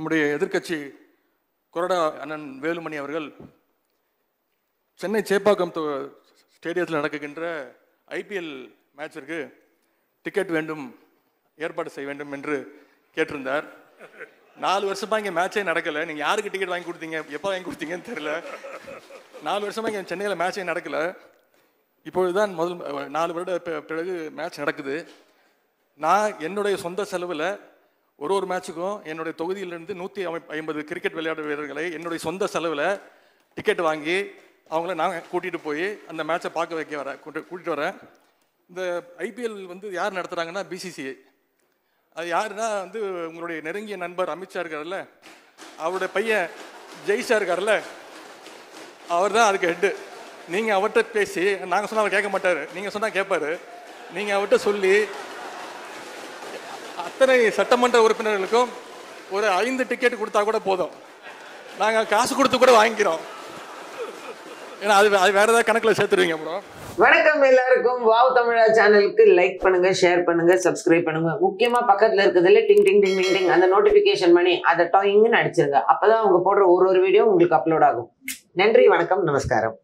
நம்முடைய எதிர்க்கட்சி கொறடா அண்ணன் வேலுமணி அவர்கள் சென்னை சேப்பாக்கம் தொ- ஸ்டேடியத்தில் நடக்குகின்ற ஐபிஎல் மேட்சிற்கு டிக்கெட் வேண்டும் ஏற்பாடு செய்ய வேண்டும் என்று கேட்டிருந்தார் நாலு வருஷமா இங்கே மேட்சே நடக்கலை நீங்கள் யாருக்கு டிக்கெட் வாங்கி கொடுத்தீங்க எப்போ வாங்கி கொடுத்தீங்கன்னு தெரியல நாலு வருஷமா இங்கே சென்னையில் மேட்சே நடக்கல இப்பொழுதுதான் முதல் அஹ், நாலு வருட பி- பிறகு மேட்ச் நடக்குது நான் என்னுடைய சொந்த செலவில் ஒரு ஒரு மேட்சுக்கும் என்னுடைய தொகுதியிலிருந்து நூற்றி ஐம்பது கிரிக்கெட் விளையாட்டு வீரர்களை என்னுடைய சொந்த செலவில் டிக்கெட் வாங்கி அவங்கள நான் கூட்டிகிட்டு போய் அந்த மேட்சை பார்க்க வைக்க வரேன் கூட்டி- கூட்டிட்டு வரேன் இந்த ஐபிஎல் வந்து யார் நடத்துகிறாங்கன்னா பிசிசிஐ அது யாருன்னா வந்து உங்களுடைய நெருங்கிய நண்பர் அமித்ஷா இருக்கார்ல அவருடைய பையன் ஜெய்ஷா இருக்கார்ல அவர் தான் அதுக்கு ஹெட்டு நீங்கள் அவர்கிட்ட பேசி நாங்கள் சொன்னால் அவர் கேட்க மாட்டார் நீங்கள் சொன்னால் கேட்பாரு நீங்கள் அவர்கிட்ட சொல்லி அத்தனை சட்டமன்ற உறுப்பினர்களுக்கும் ஒரு ஐந்து டிக்கெட் கொடுத்தா கூட போதும் நாங்கள் காசு கொடுத்து கூட வாங்கிக்கிறோம் ஏன்னா அது அது வேற ஏதாவது கணக்கில் சேர்த்துருவீங்க ப்ரோ வணக்கம் எல்லாருக்கும் வாவ் தமிழா சேனலுக்கு லைக் பண்ணுங்க ஷேர் பண்ணுங்க சப்ஸ்கிரைப் பண்ணுங்க முக்கியமா பக்கத்துல இருக்கிறதுல டிங் டிங் டிங் டிங் டிங் அந்த நோட்டிபிகேஷன் பண்ணி அதை டாயிங்னு அடிச்சிருங்க அப்பதான் அவங்க போடுற ஒரு ஒரு வீடியோ உங்களுக்கு அப்லோட் ஆகும் நன்றி வணக்கம் நமஸ்காரம்